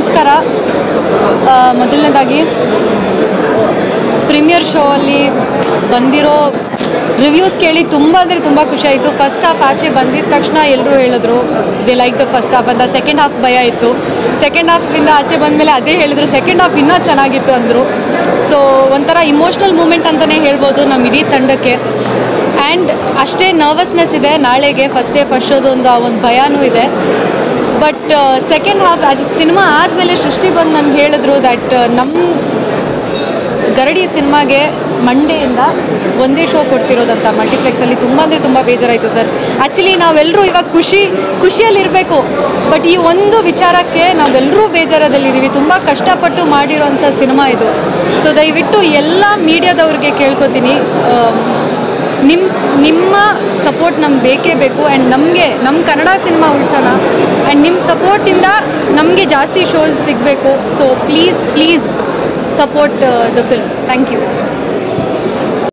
ನಮಸ್ಕಾರ ಆ, ಮೊದಲನೇದಾಗಿ ಪ್ರೀಮಿಯರ್ ಶೋ ಅಲ್ಲಿ ಬಂದಿರೋ ರಿವ್ಯೂಸ್ ಕೇಳಿ ತುಂಬ ಅಂದರೆ ತುಂಬ ಖುಷಿ ಆಯಿತು ಫಸ್ಟ್ ಹಾಫ್ ಆಚೆ ಬಂದಿದ ತಕ್ಷಣ ಎಲ್ಲರೂ ಹೇಳಿದ್ರು they like the first half ಅಂತ ಸೆಕೆಂಡ್ ಹಾಫ್ ಭಯ ಇತ್ತು ಸೆಕೆಂಡ್ ಹಾಫಿಂದ ಆಚೆ ಬಂದಮೇಲೆ ಅದೇ ಹೇಳಿದ್ರು ಸೆಕೆಂಡ್ ಹಾಫ್ ಇನ್ನೂ ಚೆನ್ನಾಗಿತ್ತು ಅಂದರು ಸೊ ಒಂಥರ ಇಮೋಷ್ನಲ್ ಮೂಮೆಂಟ್ ಅಂತಲೇ ಹೇಳ್ಬೋದು ನಮ್ಮ ಇಡೀ ತಂಡಕ್ಕೆ ಆ್ಯಂಡ್ ಅಷ್ಟೇ ನರ್ವಸ್ನೆಸ್ ಇದೆ ನಾಳೆಗೆ ಫಸ್ಟ್ ಡೇ ಫಸ್ಟ್ ಶೋದು ಒಂದು ಆ ಒಂದು ಭಯನೂ ಇದೆ ಬಟ್ ಸೆಕೆಂಡ್ ಹಾಫ್ ಅದು ಸಿನಿಮಾ ಆದಮೇಲೆ ಸೃಷ್ಟಿ ಬಂದು ನನಗೆ ಹೇಳಿದ್ರು ದಟ್ ನಮ್ಮ ಗರಡಿ ಸಿನಿಮಾಗೆ ಮಂಡೆಯಿಂದ ಒಂದೇ ಶೋ ಕೊಡ್ತಿರೋದಂತ ಮಲ್ಟಿಪ್ಲೆಕ್ಸಲ್ಲಿ ತುಂಬ ಅಂದರೆ ತುಂಬ ಬೇಜಾರಾಯಿತು ಸರ್ ಆ್ಯಕ್ಚುಲಿ ನಾವೆಲ್ಲರೂ ಇವಾಗ ಖುಷಿ ಖುಷಿಯಲ್ಲಿರಬೇಕು ಬಟ್ ಈ ಒಂದು ವಿಚಾರಕ್ಕೆ ನಾವೆಲ್ಲರೂ ಬೇಜಾರದಲ್ಲಿದ್ದೀವಿ ತುಂಬ ಕಷ್ಟಪಟ್ಟು ಮಾಡಿರೋಂಥ ಸಿನಿಮಾ ಇದು ಸೊ ದಯವಿಟ್ಟು ಎಲ್ಲ ಮೀಡಿಯಾದವ್ರಿಗೆ ಕೇಳ್ಕೊತೀನಿ ನಿಮ್ಮ ನಿಮ್ಮ ಸಪೋರ್ಟ್ ನಮ್ಗೆ ಬೇಕೇ ಬೇಕು ಆ್ಯಂಡ್ ನಮಗೆ ನಮ್ಮ ಕನ್ನಡ ಸಿನಿಮಾ ಉಳ್ಸೋಣ ಆ್ಯಂಡ್ ನಿಮ್ಮ ಸಪೋರ್ಟಿಂದ ನಮಗೆ ಜಾಸ್ತಿ ಶೋಸ್ ಸಿಗಬೇಕು so please please support the film thank you